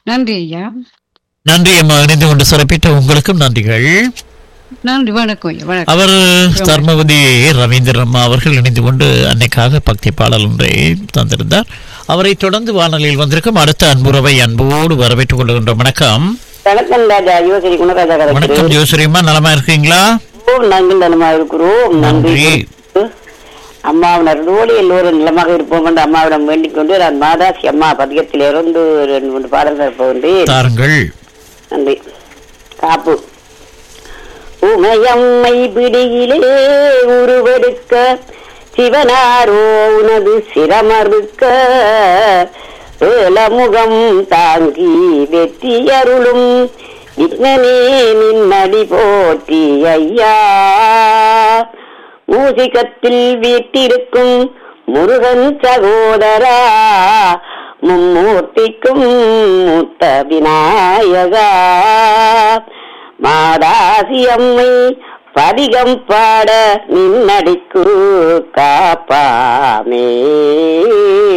நன்றி ஐயா நன்றி அம்மா இணைந்து கொண்டு சிறப்பித்த உங்களுக்கும் நன்றிகள் நன்றி வணக்கம் ஐயா வணக்கம் அவர் தர்மவதி ரவீந்திரன் அம்மா அவர்கள் இணைந்து கொண்டு அன்னைக்காக பக்தி பாடல் ஒன்றை தந்திருந்தார் அவரை தொடர்ந்து வானொலியில் வந்திருக்கும் அடுத்த அன்புறவை அன்போடு வரவேற்றுக் கொள்கின்றோம் வணக்கம் வணக்கம் ராஜா யுவசரி குணராஜா வணக்கம் கதைக்கிறேன் ஜோசரியம்மா நலமா இருக்கீங்களா ஓம் நாங்கள் நலமாக இருக்கிறோம் நன்றி நன்றி. அம்மாவினர் ரோடி எல்லோரும் நிலமாக இருப்போம் என்று அம்மாவிடம் வேண்டிக் கொண்டு நான் மாதாசி அம்மா பதிகத்தில் இருந்து ரெண்டு மூன்று பாடல்கள் போகின்றேன் தாருங்கள் நன்றி காப்பு உமையம்மை பிடியிலே உருவெடுக்க சிவனாரோ உனது சிரமறுக்க ஏலமுகம் தாங்கி வெற்றி அருளும் விக்னனே நின்னடி போற்றி ஐயா மூசிகத்தில் வீட்டிருக்கும் முருகன் சகோதரா மும்மூர்த்திக்கும் மூத்த விநாயகா மாதாசி அம்மை பதிகம் பாட நின்னடிக்கு காப்பாமே